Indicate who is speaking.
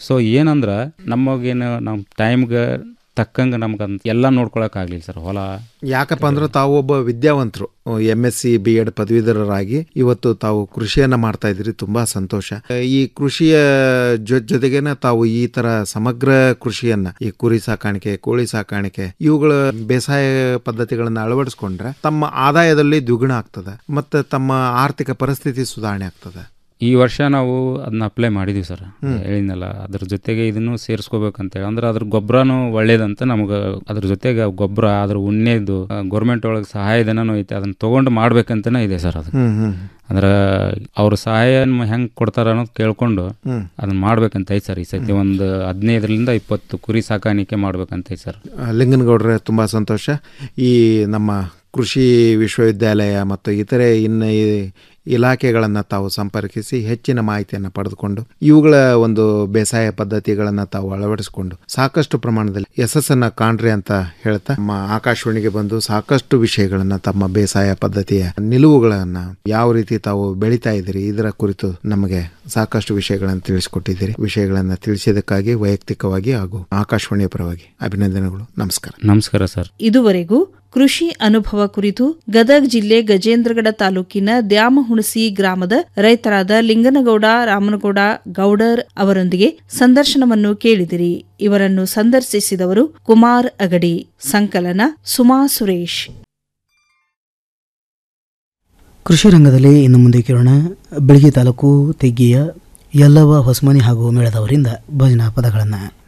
Speaker 1: So ಏನಂದ್ರೆ ನಮಗೇನು ನಮ್ಮ ಟೈಮ್ಗೆ ತಕ್ಕಂಗೆ ನಮ್ಗೆ ಅಂತ ಎಲ್ಲ ನೋಡ್ಕೊಳಕ್ ಆಗ್ಲಿಲ್ಲ ಸರ್ ಹೊಲ
Speaker 2: ಯಾಕಪ್ಪ ಅಂದ್ರೆ ತಾವು ಒಬ್ಬ ವಿದ್ಯಾವಂತರು M S C B Ed ಪದವೀಧರರಾಗಿ ಇವತ್ತು ತಾವು ಕೃಷಿಯನ್ನ ಮಾಡ್ತಾ ಇದ್ರಿ ತುಂಬಾ ಸಂತೋಷ ಈ ಕೃಷಿಯ ಜೊ- ಜೊತೆಗೇನೆ ತಾವು ಈ ತರ ಸಮಗ್ರ ಕೃಷಿಯನ್ನ ಈ ಕುರಿ ಸಾಕಾಣಿಕೆ ಕೋಳಿ ಸಾಕಾಣಿಕೆ ಇವುಗಳ ಬೇಸಾಯ ಪದ್ಧತಿಗಳನ್ನ ಅಳವಡಿಸ್ಕೊಂಡ್ರೆ ತಮ್ಮ ಆದಾಯದಲ್ಲಿ ದ್ವಿಗುಣ ಆಗ್ತದೆ ಮತ್ತೆ ತಮ್ಮ ಆರ್ಥಿಕ ಪರಿಸ್ಥಿತಿ ಸುಧಾರಣೆ ಆಗ್ತದೆ
Speaker 1: ಈ ವರ್ಷ ನಾವು ಅದನ್ನ ಅಪ್ಲೈ ಮಾಡಿದೀವಿ ಸರ್ ಹೇಳಿದ್ನಲ್ಲ ಅದ್ರ ಜೊತೆಗೆ ಇದನ್ನು ಸೇರಿಸ್ಕೋಬೇಕಂತೇಳಿ ಅಂದ್ರೆ ಅದ್ರ ಗೊಬ್ಬರನು ಒಳ್ಳೇದಂತ ನಮ್ಗೆ ಅದ್ರ ಜೊತೆಗೆ ಗೊಬ್ಬರ ಅದ್ರ ಉಣ್ಣೆದು ಗೌರ್ಮೆಂಟ್ ಒಳಗೆ ಸಹಾಯಧನನೂ ಐತೆ ಅದನ್ನ ತಗೊಂಡು ಮಾಡ್ಬೇಕಂತನೇ ಇದೆ ಸರ್ ಅದು
Speaker 2: ಹ್ಮ್ ಹ್ಮ್
Speaker 1: ಅಂದ್ರೆ ಅವ್ರ ಸಹಾಯ ಹೆಂಗ್ ಕೊಡ್ತಾರ ಅನ್ನೋದು ಕೇಳ್ಕೊಂಡು
Speaker 2: ಹ್ಮ್.
Speaker 1: ಅದನ್ನ ಮಾಡ್ಬೇಕಂತ ಐತೆ ಸರ್ ಈ ಸತಿ ಒಂದು ಹದಿನೈದರಿಂದ ಇಪ್ಪತ್ತು ಕುರಿ ಸಾಕಾಣಿಕೆ ಮಾಡ್ಬೇಕಂತ ಐತೆ ಸರ್
Speaker 2: ಆ, ಲಿಂಗನಗೌಡ್ರೆ ತುಂಬ ಸಂತೋಷ ಈ ನಮ್ಮ ಕೃಷಿ ವಿಶ್ವವಿದ್ಯಾಲಯ ಮತ್ತು ಇತರೆ ಇನ್ನು ಈ ಇಲಾಖೆಗಳನ್ನು ತಾವು ಸಂಪರ್ಕಿಸಿ ಹೆಚ್ಚಿನ ಮಾಹಿತಿಯನ್ನು ಪಡೆದುಕೊಂಡು ಇವುಗಳ ಒಂದು ಬೇಸಾಯ ಪದ್ಧತಿಗಳನ್ನು ತಾವು ಅಳವಡಿಸಿಕೊಂಡು ಸಾಕಷ್ಟು ಪ್ರಮಾಣದಲ್ಲಿ ಯಶಸ್ಸನ್ನು ಕಾಣ್ರಿ ಅಂತ ಹೇಳ್ತಾ ನಮ್ಮ ಆಕಾಶವಾಣಿಗೆ ಬಂದು ಸಾಕಷ್ಟು ವಿಷಯಗಳನ್ನು ತಮ್ಮ ಬೇಸಾಯ ಪದ್ಧತಿಯ ನಿಲುವುಗಳನ್ನು ಯಾವ ರೀತಿ ತಾವು ಬೆಳೀತಾ ಇದ್ದೀರಿ ಇದರ ಕುರಿತು ನಮಗೆ ಸಾಕಷ್ಟು ವಿಷಯಗಳನ್ನು ತಿಳಿಸಿಕೊಟ್ಟಿದ್ದೀರಿ ವಿಷಯಗಳನ್ನು ತಿಳಿಸಿದ್ದಕ್ಕಾಗಿ ವೈಯಕ್ತಿಕವಾಗಿ ಹಾಗೂ ಆಕಾಶವಾಣಿಯ ಪರವಾಗಿ ಅಭಿನಂದನೆಗಳು ನಮಸ್ಕಾರ
Speaker 1: ನಮಸ್ಕಾರ ಸರ್
Speaker 3: ಇದುವರೆಗೂ ಕೃಷಿ ಅನುಭವ ಕುರಿತು ಗದಗ ಜಿಲ್ಲೆ ಗಜೇಂದ್ರಗಡ ತಾಲೂಕಿನ ದ್ಯಾಮಹುಣಸಿ ಗ್ರಾಮದ ರೈತರಾದ ಲಿಂಗನಗೌಡ ರಾಮನಗೌಡ ಗೌಡರ್ ಅವರೊಂದಿಗೆ ಸಂದರ್ಶನವನ್ನು ಕೇಳಿದಿರಿ ಇವರನ್ನು ಸಂದರ್ಶಿಸಿದವರು ಕುಮಾರ್ ಅಗಡಿ ಸಂಕಲನ ಸುಮಾ ಸುರೇಶ್
Speaker 4: ಕೃಷಿ ರಂಗದಲ್ಲಿ ಇನ್ನು ಮುಂದೆ ಕೇಳೋಣ ಬೆಳಗ್ಗೆ ತಾಲೂಕು ತೆಗ್ಗಿಯ ಯಲ್ಲವ ಹೊಸಮನಿ ಹಾಗೂ ಮೇಳದವರಿಂದ ಭಜನಾ ಪದಗಳನ್ನು